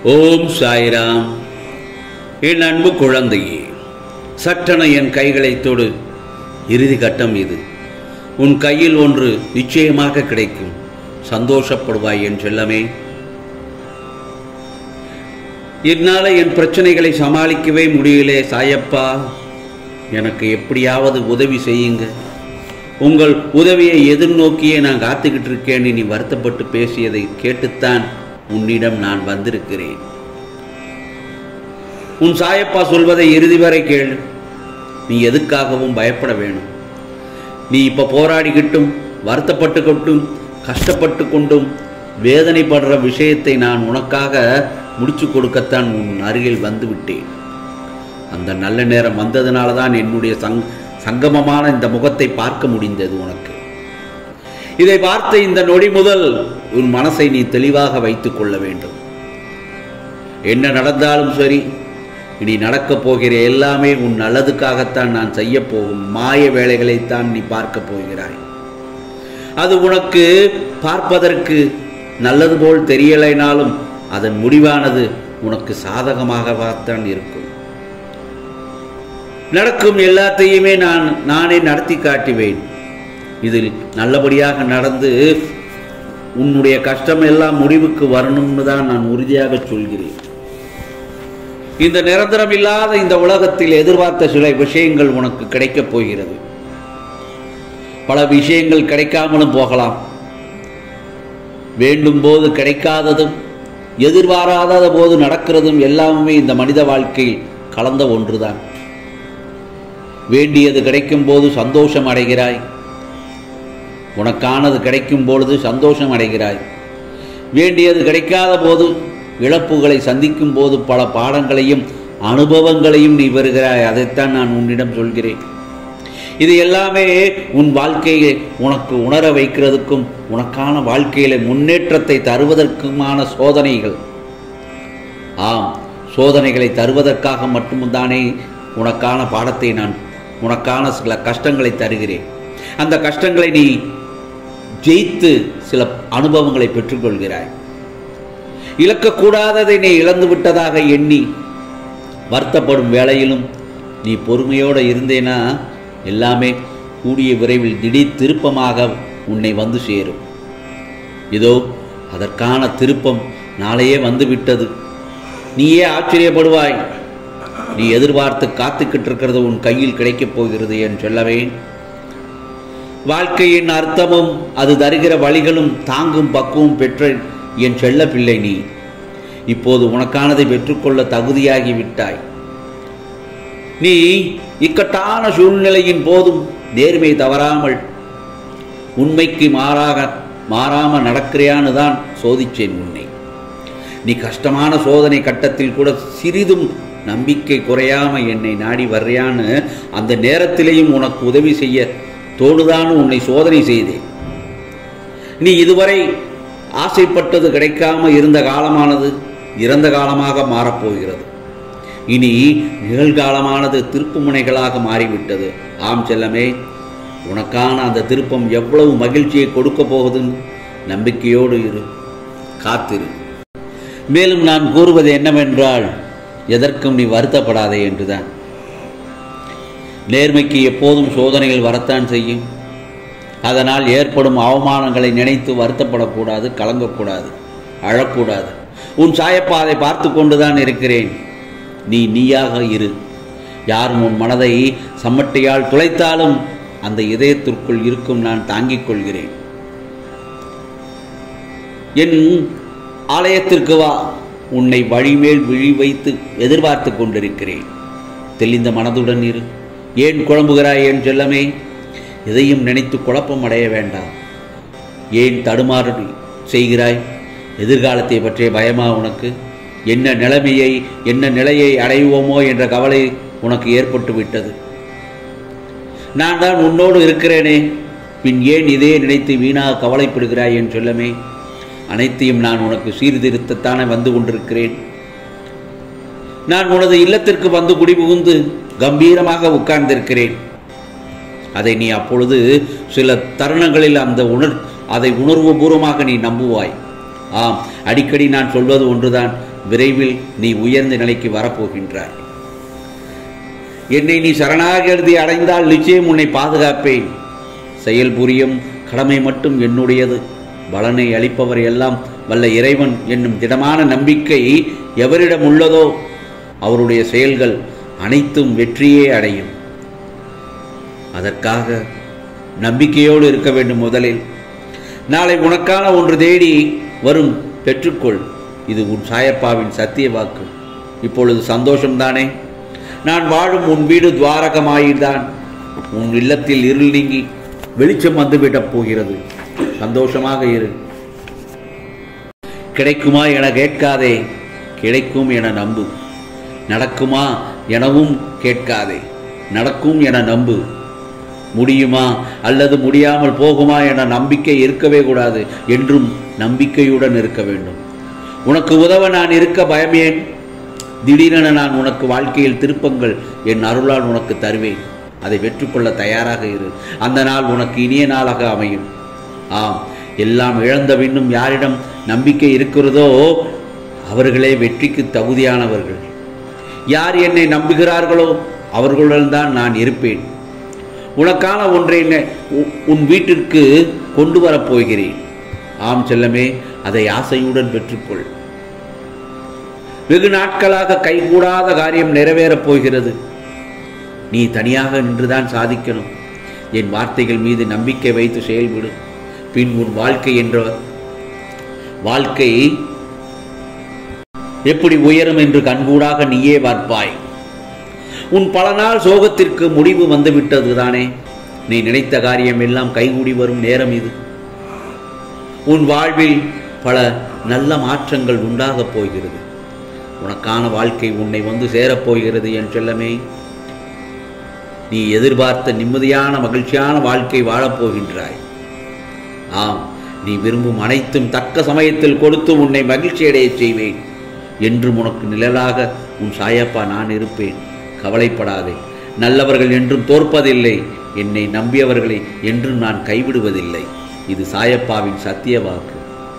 ஓம் சாய்ராம் என் அன்பு குழந்தையே சட்டென என் கைகளை தொடு இறுதி கட்டம் இது உன் கையில் ஒன்று நிச்சயமாக கிடைக்கும் சந்தோஷப்படுவாய் என் செல்லமே என்னால் என் பிரச்சனைகளை சமாளிக்கவே முடியலே சாயப்பா எனக்கு எப்படியாவது உதவி செய்யுங்க உங்கள் உதவியை எதிர்நோக்கியே நான் காத்துக்கிட்டு இருக்கேன்னு நீ வருத்தப்பட்டு பேசியதை கேட்டுத்தான் உன்னிடம் நான் வந்திருக்கிறேன் உன் சாயப்பா சொல்வதை இறுதி வரை கேள் நீ எதுக்காகவும் பயப்பட வேணும் நீ இப்ப போராடிக்கிட்டும் வருத்தப்பட்டுக்கிட்டும் கஷ்டப்பட்டு கொண்டும் வேதனைப்படுற விஷயத்தை நான் உனக்காக முடிச்சு கொடுக்கத்தான் உன் அருகில் வந்து விட்டேன் அந்த நல்ல நேரம் வந்ததுனால தான் என்னுடைய சங் சங்கமமான இந்த முகத்தை பார்க்க முடிந்தது உனக்கு இதை பார்த்த இந்த நொடி முதல் உன் மனசை நீ தெளிவாக வைத்துக் கொள்ள வேண்டும் என்ன நடந்தாலும் சரி இனி நடக்கப் போகிற எல்லாமே உன் நல்லதுக்காகத்தான் நான் செய்ய போகும் மாய வேலைகளைத்தான் நீ பார்க்க போகிறாய் அது உனக்கு பார்ப்பதற்கு நல்லது போல் தெரியலைனாலும் அதன் முடிவானது உனக்கு சாதகமாகத்தான் இருக்கும் நடக்கும் எல்லாத்தையுமே நான் நானே நடத்தி காட்டுவேன் இதில் நல்லபடியாக நடந்து உன்னுடைய கஷ்டம் எல்லாம் முடிவுக்கு வரணும்னு தான் நான் உறுதியாக சொல்கிறேன் இந்த நிரந்தரம் இல்லாத இந்த உலகத்தில் எதிர்பார்த்த சில விஷயங்கள் உனக்கு கிடைக்கப் போகிறது பல விஷயங்கள் கிடைக்காமலும் போகலாம் வேண்டும் போது கிடைக்காததும் எதிர்பாராத போது நடக்கிறதும் எல்லாமே இந்த மனித வாழ்க்கையில் கலந்த ஒன்றுதான் வேண்டியது கிடைக்கும் போது சந்தோஷம் அடைகிறாய் உனக்கானது கிடைக்கும் பொழுது சந்தோஷம் அடைகிறாய் வேண்டியது கிடைக்காத போது இழப்புகளை சந்திக்கும் போது பல பாடங்களையும் அனுபவங்களையும் நீ பெறுகிறாய் அதைத்தான் நான் உன்னிடம் சொல்கிறேன் இது எல்லாமே உன் வாழ்க்கையை உனக்கு உணர வைக்கிறதுக்கும் உனக்கான வாழ்க்கையில முன்னேற்றத்தை தருவதற்குமான சோதனைகள் ஆம் சோதனைகளை தருவதற்காக மட்டும்தானே உனக்கான பாடத்தை நான் உனக்கான சில கஷ்டங்களை தருகிறேன் அந்த கஷ்டங்களை நீ ஜெயித்து சில அனுபவங்களை பெற்றுக்கொள்கிறாய் இழக்கக்கூடாததை நீ இழந்து விட்டதாக எண்ணி வருத்தப்படும் வேளையிலும் நீ பொறுமையோடு இருந்தேனா எல்லாமே கூடிய விரைவில் திடீர் திருப்பமாக உன்னை வந்து சேரும் இதோ அதற்கான திருப்பம் நாளையே வந்து விட்டது நீயே ஆச்சரியப்படுவாய் நீ எதிர்பார்த்து காத்துக்கிட்டு இருக்கிறது உன் கையில் கிடைக்கப் போகிறது என்று சொல்லவே வாழ்க்கையின் அர்த்தமும் அது தருகிற வழிகளும் தாங்கும் பக்குவம் பெற்ற என் செல்ல பிள்ளை நீ இப்போது உனக்கானதை பெற்றுக்கொள்ள தகுதியாகி விட்டாய் நீ இக்கட்டான சூழ்நிலையின் போதும் நேர்மை தவறாமல் உண்மைக்கு மாறாக மாறாம நடக்கிறியான்னு தான் சோதிச்சேன் உன்னை நீ கஷ்டமான சோதனை கட்டத்தில் கூட சிறிதும் நம்பிக்கை குறையாம என்னை நாடி வர்றியான்னு அந்த நேரத்திலேயும் உனக்கு உதவி செய்ய தோணுதான்னு உன்னை சோதனை செய்தேன் நீ இதுவரை ஆசைப்பட்டது கிடைக்காம இருந்த காலமானது இறந்த காலமாக மாறப்போகிறது இனி நிகழ்காலமானது திருப்பு முனைகளாக மாறிவிட்டது ஆம் செல்லமே உனக்கான அந்த திருப்பம் எவ்வளவு மகிழ்ச்சியை கொடுக்க போகுதுன்னு நம்பிக்கையோடு இரு காத்திரு மேலும் நான் கூறுவது என்னவென்றால் எதற்கும் நீ வருத்தப்படாதே என்றுதான் நேர்மைக்கு எப்போதும் சோதனைகள் வரத்தான் செய்யும் அதனால் ஏற்படும் அவமானங்களை நினைத்து வருத்தப்படக்கூடாது கலங்கக்கூடாது அழக்கூடாது உன் சாயப்பாதை பார்த்து கொண்டுதான் இருக்கிறேன் நீ நீயாக இரு யாரும் உன் மனதை சம்மட்டியால் துளைத்தாலும் அந்த இதயத்திற்குள் இருக்கும் நான் தாங்கிக் கொள்கிறேன் என் ஆலயத்திற்கு வா உன்னை வழிமேல் விழி வைத்து எதிர்பார்த்து கொண்டிருக்கிறேன் தெளிந்த மனதுடன் இரு ஏன் குழம்புகிறாய் என் செல்லமே எதையும் நினைத்து குழப்பம் அடைய வேண்டாம் ஏன் தடுமாறு செய்கிறாய் எதிர்காலத்தை பற்றிய பயமா உனக்கு என்ன நிலைமையை என்ன நிலையை அடைவோமோ என்ற கவலை உனக்கு ஏற்பட்டு விட்டது நான் தான் உன்னோடு இருக்கிறேனே பின் ஏன் இதே நினைத்து வீணாக கவலைப்படுகிறாய் என் சொல்லமே அனைத்தையும் நான் உனக்கு சீர்திருத்தத்தானே வந்து கொண்டிருக்கிறேன் நான் உனது இல்லத்திற்கு வந்து குடிபுகுந்து கம்பீரமாக உட்கார்ந்திருக்கிறேன் அதை நீ அப்பொழுது சில தருணங்களில் அந்த உணர் அதை உணர்வுபூர்வமாக நீ நம்புவாய் ஆம் அடிக்கடி நான் சொல்வது ஒன்றுதான் விரைவில் நீ உயர்ந்த நிலைக்கு வரப்போகின்றாய் என்னை நீ சரணாகதி அடைந்தால் நிச்சயம் உன்னை பாதுகாப்பேன் செயல் புரியும் கடமை மட்டும் என்னுடையது பலனை அளிப்பவர் எல்லாம் வல்ல இறைவன் என்னும் திடமான நம்பிக்கை எவரிடம் உள்ளதோ அவருடைய செயல்கள் அனைத்தும் வெற்றியே அடையும் அதற்காக நம்பிக்கையோடு இருக்க வேண்டும் முதலில் நாளை உனக்கான ஒன்று தேடி வரும் பெற்றுக்கொள் இது உன் சாயப்பாவின் சத்திய வாக்கு இப்பொழுது சந்தோஷம்தானே நான் வாழும் உன் வீடு துவாரகமாயில்தான் உன் இல்லத்தில் இருள் நீங்கி வெளிச்சம் வந்துவிடப் போகிறது சந்தோஷமாக இரு கிடைக்குமா என கேட்காதே கிடைக்கும் என நம்பு நடக்குமா எனவும் கேட்காதே நடக்கும் என நம்பு முடியுமா அல்லது முடியாமல் போகுமா என நம்பிக்கை இருக்கவே கூடாது என்றும் நம்பிக்கையுடன் இருக்க வேண்டும் உனக்கு உதவ நான் இருக்க பயமேன் திடீரென நான் உனக்கு வாழ்க்கையில் திருப்பங்கள் என் அருளால் உனக்கு தருவேன் அதை வெற்றுக்கொள்ள தயாராக இரு அந்த நாள் உனக்கு இனிய நாளாக அமையும் ஆம் எல்லாம் இழந்த பின்னும் யாரிடம் நம்பிக்கை இருக்கிறதோ அவர்களே வெற்றிக்கு தகுதியானவர்கள் யார் என்னை நம்புகிறார்களோ அவர்களுடன் தான் நான் இருப்பேன் உனக்கான ஒன்றை நெ- உ- உன் வீட்டிற்கு கொண்டு வரப் போகிறேன் ஆம் செல்லமே அதை ஆசையுடன் பெற்றுக்கொள் வெகு நாட்களாக கைகூடாத காரியம் நிறைவேறப் போகிறது நீ தனியாக நின்றுதான் சாதிக்கணும் என் வார்த்தைகள் மீது நம்பிக்கை வைத்து செயல்படு பின் உன் வாழ்க்கை என்ற வாழ்க்கை எப்படி உயரும் என்று கண்கூடாக நீயே பார்ப்பாய் உன் பல நாள் சோகத்திற்கு முடிவு வந்துவிட்டது தானே நீ நினைத்த காரியம் எல்லாம் கைகூடி வரும் நேரம் இது உன் வாழ்வில் பல நல்ல மாற்றங்கள் உண்டாகப் போகிறது உனக்கான வாழ்க்கை உன்னை வந்து சேரப்போகிறது என் செல்லமே நீ எதிர்பார்த்த நிம்மதியான மகிழ்ச்சியான வாழ்க்கை வாழப்போகின்றாய் ஆம் நீ விரும்பும் அனைத்தும் தக்க சமயத்தில் கொடுத்து உன்னை மகிழ்ச்சியடையச் செய்வேன் என்றும் உனக்கு நிழலாக உன் சாயப்பா நான் இருப்பேன் கவலைப்படாதே நல்லவர்கள் என்றும் தோற்பதில்லை என்னை நம்பியவர்களை என்றும் நான் கைவிடுவதில்லை இது சாயப்பாவின் சத்திய வாக்கு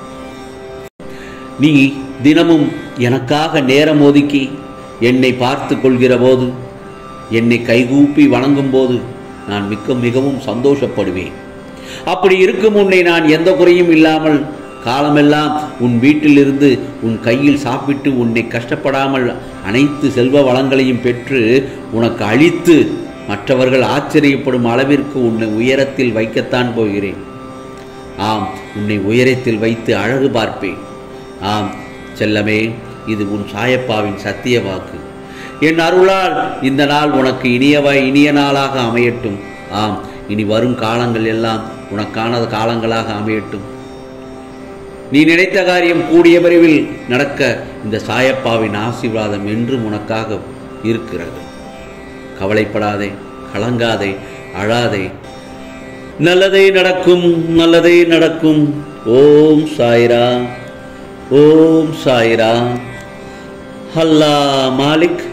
நீ தினமும் எனக்காக நேரம் ஒதுக்கி என்னை பார்த்து கொள்கிற போது என்னை கைகூப்பி வணங்கும் போது நான் மிக்க மிகவும் சந்தோஷப்படுவேன் அப்படி இருக்கும் உன்னை நான் எந்த குறையும் இல்லாமல் காலமெல்லாம் உன் வீட்டிலிருந்து உன் கையில் சாப்பிட்டு உன்னை கஷ்டப்படாமல் அனைத்து செல்வ வளங்களையும் பெற்று உனக்கு அளித்து மற்றவர்கள் ஆச்சரியப்படும் அளவிற்கு உன்னை உயரத்தில் வைக்கத்தான் போகிறேன் ஆம் உன்னை உயரத்தில் வைத்து அழகு பார்ப்பேன் ஆம் செல்லமே இது உன் சாயப்பாவின் சத்திய வாக்கு என் அருளால் இந்த நாள் உனக்கு இனியவ இனிய நாளாக அமையட்டும் ஆம் இனி வரும் காலங்கள் எல்லாம் உனக்கான காலங்களாக அமையட்டும் நீ நினைத்த காரியம் கூடிய விரைவில் நடக்க இந்த சாயப்பாவின் ஆசீர்வாதம் என்றும் உனக்காக இருக்கிறது கவலைப்படாதே கலங்காதே அழாதே நல்லதே நடக்கும் நல்லதே நடக்கும் ஓம் சாய்ரா ஓம் சாய்ரா அல்லா மாலிக்